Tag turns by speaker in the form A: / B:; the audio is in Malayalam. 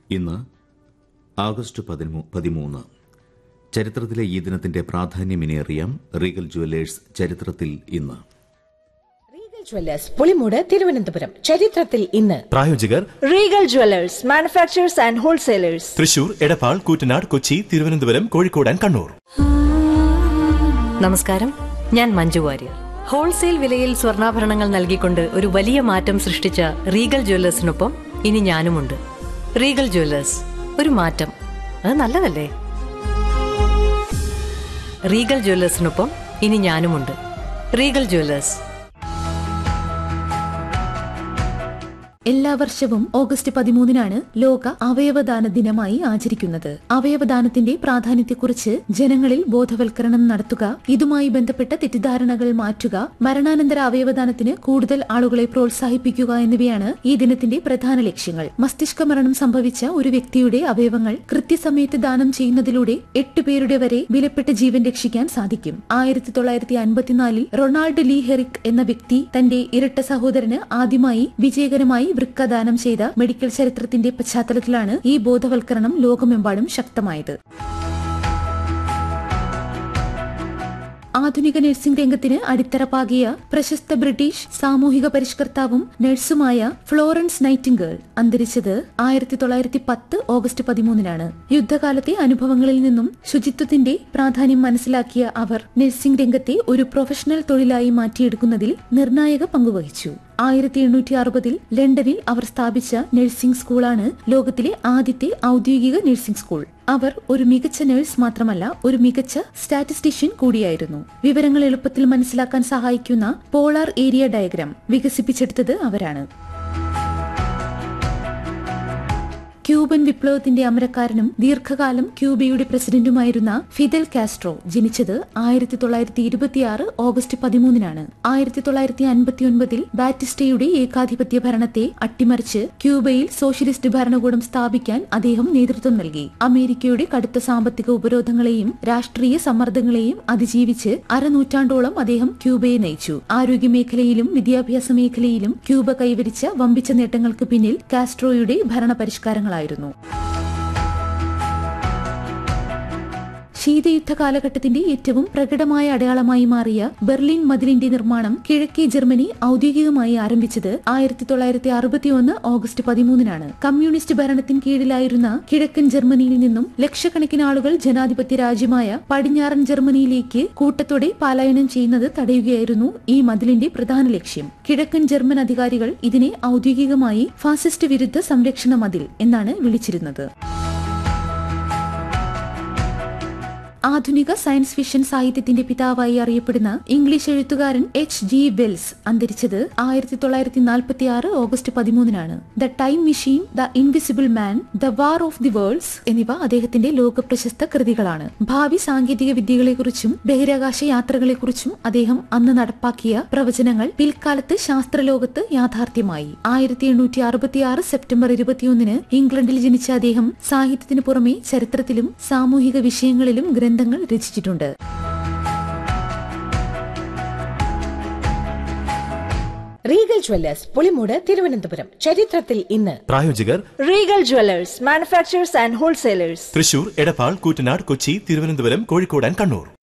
A: ഇന്ന് ആഗസ്റ്റ് പതിമൂ- പതിമൂന്ന് ചരിത്രത്തിലെ ഈ ദിനത്തിന്റെ പ്രാധാന്യം ഇനി അറിയാം റീഗൽ ജുവല്ലേഴ്സ് ചരിത്രത്തിൽ ഇന്ന്
B: റീഗൽ ജ്വല്ലേഴ്സ് പുളിമൂട് തിരുവനന്തപുരം ചരിത്രത്തിൽ ഇന്ന്
C: പ്രായോജകർ
D: Regal Jewelers, manufacturers and wholesalers.
C: Thrissur Edappal Koottanad Kochi Thiruvananthapuram Kozhikode and Kannur
E: നമസ്കാരം ഞാൻ മഞ്ജു വാര്യർ ഹോൾസെയിൽ വിലയിൽ സ്വർണ്ണാഭരണങ്ങൾ നൽകിക്കൊണ്ട് ഒരു വലിയ മാറ്റം സൃഷ്ടിച്ച റീഗൽ ജ്വല്ലേഴ്സിനൊപ്പം ഇനി ഞാനുമുണ്ട് റീഗൽ ജ്വല്ലേഴ്സ് ഒരു മാറ്റം അത് നല്ലതല്ലേ റീഗൽ ജ്വല്ലേഴ്സിനൊപ്പം ഇനി ഞാനുമുണ്ട് റീഗൽ ജ്വല്ലേഴ്സ്
F: എല്ലാ വർഷവും ഓഗസ്റ്റ് പതിമൂന്നിനാണ് ലോക അവയവദാന ദിനമായി ആചരിക്കുന്നത് അവയവദാനത്തിന്റെ പ്രാധാന്യത്തെക്കുറിച്ച് ജനങ്ങളിൽ ബോധവൽക്കരണം നടത്തുക ഇതുമായി ബന്ധപ്പെട്ട തെറ്റിദ്ധാരണകൾ മാറ്റുക മരണാനന്തര അവയവദാനത്തിന് കൂടുതൽ ആളുകളെ പ്രോത്സാഹിപ്പിക്കുക എന്നിവയാണ് ഈ ദിനത്തിന്റെ പ്രധാന ലക്ഷ്യങ്ങൾ മസ്തിഷ്ക മരണം സംഭവിച്ച ഒരു വ്യക്തിയുടെ അവയവങ്ങൾ കൃത്യസമയത്ത് ദാനം ചെയ്യുന്നതിലൂടെ എട്ട് പേരുടെ വരെ വിലപ്പെട്ട ജീവൻ രക്ഷിക്കാൻ സാധിക്കും ആയിരത്തി തൊള്ളായിരത്തി അൻപത്തിനാലിൽ റൊണാൾഡ് ലീ ഹെറിക് എന്ന വ്യക്തി തന്റെ ഇരട്ട സഹോദരന് ആദ്യമായി വിജയകരമായി വൃക്ക ദാനം ചെയ്ത മെഡിക്കൽ ചരിത്രത്തിന്റെ പശ്ചാത്തലത്തിലാണ് ഈ ബോധവൽക്കരണം ലോകമെമ്പാടും ശക്തമായത് ആധുനിക നഴ്സിംഗ് രംഗത്തിന് അടിത്തറ പാകിയ പ്രശസ്ത ബ്രിട്ടീഷ് സാമൂഹിക പരിഷ്കർത്താവും നഴ്സുമായ ഫ്ലോറൻസ് നൈറ്റിംഗേൾ അന്തരിച്ചത് ആയിരത്തി തൊള്ളായിരത്തി പത്ത് ഓഗസ്റ്റ് പതിമൂന്നിനാണ് യുദ്ധകാലത്തെ അനുഭവങ്ങളിൽ നിന്നും ശുചിത്വത്തിന്റെ പ്രാധാന്യം മനസ്സിലാക്കിയ അവർ നഴ്സിംഗ് രംഗത്തെ ഒരു പ്രൊഫഷണൽ തൊഴിലായി മാറ്റിയെടുക്കുന്നതിൽ നിർണായക പങ്കുവഹിച്ചു ആയിരത്തി എണ്ണൂറ്റി അറുപതിൽ ലണ്ടനിൽ അവർ സ്ഥാപിച്ച നഴ്സിംഗ് സ്കൂളാണ് ലോകത്തിലെ ആദ്യത്തെ ഔദ്യോഗിക നഴ്സിംഗ് സ്കൂൾ അവർ ഒരു മികച്ച നഴ്സ് മാത്രമല്ല ഒരു മികച്ച സ്റ്റാറ്റിസ്റ്റീഷ്യൻ കൂടിയായിരുന്നു വിവരങ്ങൾ എളുപ്പത്തിൽ മനസ്സിലാക്കാൻ സഹായിക്കുന്ന പോളാർ ഏരിയ ഡയഗ്രാം വികസിപ്പിച്ചെടുത്തത് അവരാണ് ക്യൂബൻ വിപ്ലവത്തിന്റെ അമരക്കാരനും ദീർഘകാലം ക്യൂബയുടെ പ്രസിഡന്റുമായിരുന്ന ഫിദൽ കാസ്ട്രോ ജനിച്ചത് ആയിരത്തി തൊള്ളായിരത്തി ഇരുപത്തിയാറ് ഓഗസ്റ്റ് പതിമൂന്നിനാണ് ആയിരത്തി തൊള്ളായിരത്തി അൻപത്തിയൊൻപതിൽ ബാറ്റിസ്റ്റയുടെ ഏകാധിപത്യ ഭരണത്തെ അട്ടിമറിച്ച് ക്യൂബയിൽ സോഷ്യലിസ്റ്റ് ഭരണകൂടം സ്ഥാപിക്കാൻ അദ്ദേഹം നേതൃത്വം നൽകി അമേരിക്കയുടെ കടുത്ത സാമ്പത്തിക ഉപരോധങ്ങളെയും രാഷ്ട്രീയ സമ്മർദ്ദങ്ങളെയും അതിജീവിച്ച് അരനൂറ്റാണ്ടോളം അദ്ദേഹം ക്യൂബയെ നയിച്ചു ആരോഗ്യ മേഖലയിലും വിദ്യാഭ്യാസ മേഖലയിലും ക്യൂബ കൈവരിച്ച വമ്പിച്ച നേട്ടങ്ങൾക്ക് പിന്നിൽ കാസ്ട്രോയുടെ ഭരണ പരിഷ്കാരങ്ങളായിരുന്നു ശീതയുദ്ധ കാലഘട്ടത്തിന്റെ ഏറ്റവും പ്രകടമായ അടയാളമായി മാറിയ ബെർലിൻ മതിലിന്റെ നിർമ്മാണം കിഴക്കേ ജർമ്മനി ഔദ്യോഗികമായി ആരംഭിച്ചത് ആയിരത്തി തൊള്ളായിരത്തി അറുപത്തിയൊന്ന് ഓഗസ്റ്റ് പതിമൂന്നിനാണ് കമ്മ്യൂണിസ്റ്റ് ഭരണത്തിന് കീഴിലായിരുന്ന കിഴക്കൻ ജർമ്മനിയിൽ നിന്നും ലക്ഷക്കണക്കിന് ആളുകൾ ജനാധിപത്യ രാജ്യമായ പടിഞ്ഞാറൻ ജർമ്മനിയിലേക്ക് കൂട്ടത്തോടെ പലായനം ചെയ്യുന്നത് തടയുകയായിരുന്നു ഈ മതിലിന്റെ പ്രധാന ലക്ഷ്യം കിഴക്കൻ ജർമ്മൻ അധികാരികൾ ഇതിനെ ഔദ്യോഗികമായി ഫാസിസ്റ്റ് വിരുദ്ധ സംരക്ഷണ മതിൽ എന്നാണ് വിളിച്ചിരുന്നത് ആധുനിക സയൻസ് ഫിക്ഷൻ സാഹിത്യത്തിന്റെ പിതാവായി അറിയപ്പെടുന്ന ഇംഗ്ലീഷ് എഴുത്തുകാരൻ എച്ച് ജി വെൽസ് അന്തരിച്ചത് ആയിരത്തി തൊള്ളായിരത്തി നാൽപ്പത്തി ആറ് ഓഗസ്റ്റ് പതിമൂന്നിനാണ് the time machine the invisible man the war of the worlds എന്നിവ അദ്ദേഹത്തിന്റെ ലോകപ്രശസ്ത കൃതികളാണ് ഭാവി സാങ്കേതിക വിദ്യകളെക്കുറിച്ചും ബഹിരാകാശ യാത്രകളെക്കുറിച്ചും അദ്ദേഹം അന്ന് നടപ്പാക്കിയ പ്രവചനങ്ങൾ പിൽക്കാലത്ത് ശാസ്ത്രലോകത്ത് യാഥാർത്ഥ്യമായി ആയിരത്തി എണ്ണൂറ്റി അറുപത്തിയാറ് സെപ്റ്റംബർ ഇരുപത്തിയൊന്നിന് ഇംഗ്ലണ്ടിൽ ജനിച്ച അദ്ദേഹം സാഹിത്യത്തിനു പുറമെ ചരിത്രത്തിലും സാമൂഹിക വിഷയങ്ങളിലും ഗ്രന്ഥങ്ങൾ രചിച്ചിട്ടുണ്ട്
B: റീഗൽ ജ്വല്ലേഴ്സ് പുളിമൂട് തിരുവനന്തപുരം ചരിത്രത്തിൽ ഇന്ന്
C: പ്രായോജകർ
D: Regal Jewelers, manufacturers and wholesalers.
C: Thrissur Edappal Koottanad Kochi Thiruvananthapuram Kozhikode and Kannur